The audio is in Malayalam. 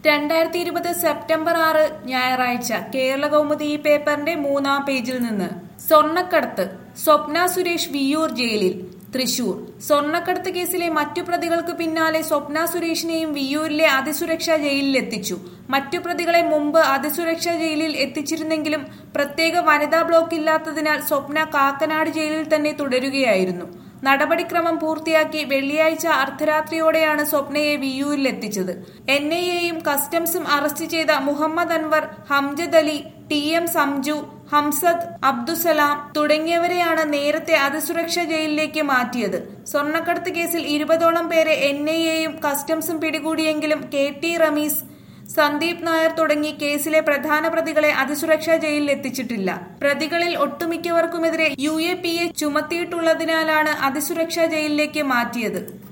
രണ്ടായിരത്തി ഇരുപത് സെപ്റ്റംബർ ആറ് ഞായറാഴ്ച കേരള കൗമുദി ഈ പേപ്പറിന്റെ മൂന്നാം പേജിൽ നിന്ന് സ്വർണ്ണക്കടത്ത് സ്വപ്ന സുരേഷ് വിയ്യൂർ ജയിലിൽ തൃശൂർ സ്വർണ്ണക്കടത്ത് കേസിലെ മറ്റു പ്രതികൾക്ക് പിന്നാലെ സ്വപ്ന സുരേഷിനെയും വിയ്യൂരിലെ അതിസുരക്ഷാ ജയിലിലെത്തിച്ചു മറ്റു പ്രതികളെ മുമ്പ് അതിസുരക്ഷാ ജയിലിൽ എത്തിച്ചിരുന്നെങ്കിലും പ്രത്യേക വനിതാ ബ്ലോക്ക് ഇല്ലാത്തതിനാൽ സ്വപ്ന കാക്കനാട് ജയിലിൽ തന്നെ തുടരുകയായിരുന്നു നടപടിക്രമം പൂർത്തിയാക്കി വെള്ളിയാഴ്ച അർദ്ധരാത്രിയോടെയാണ് സ്വപ്നയെ വിയ്യൂരിലെത്തിച്ചത് എൻ ഐ എയും കസ്റ്റംസും അറസ്റ്റ് ചെയ്ത മുഹമ്മദ് അൻവർ ഹംജദ് അലി ടി എം സംജു ഹംസദ് അബ്ദുസലാം തുടങ്ങിയവരെയാണ് നേരത്തെ അതിസുരക്ഷാ ജയിലിലേക്ക് മാറ്റിയത് സ്വർണ്ണക്കടത്ത് കേസിൽ ഇരുപതോളം പേരെ എൻ ഐ എയും കസ്റ്റംസും പിടികൂടിയെങ്കിലും കെ ടി റമീസ് സന്ദീപ് നായർ തുടങ്ങി കേസിലെ പ്രധാന പ്രതികളെ അതിസുരക്ഷാ ജയിലിൽ എത്തിച്ചിട്ടില്ല പ്രതികളിൽ ഒട്ടുമിക്കവർക്കുമെതിരെ യു എ പി എ ചുമത്തിയിട്ടുള്ളതിനാലാണ് അതിസുരക്ഷാ ജയിലിലേക്ക് മാറ്റിയത്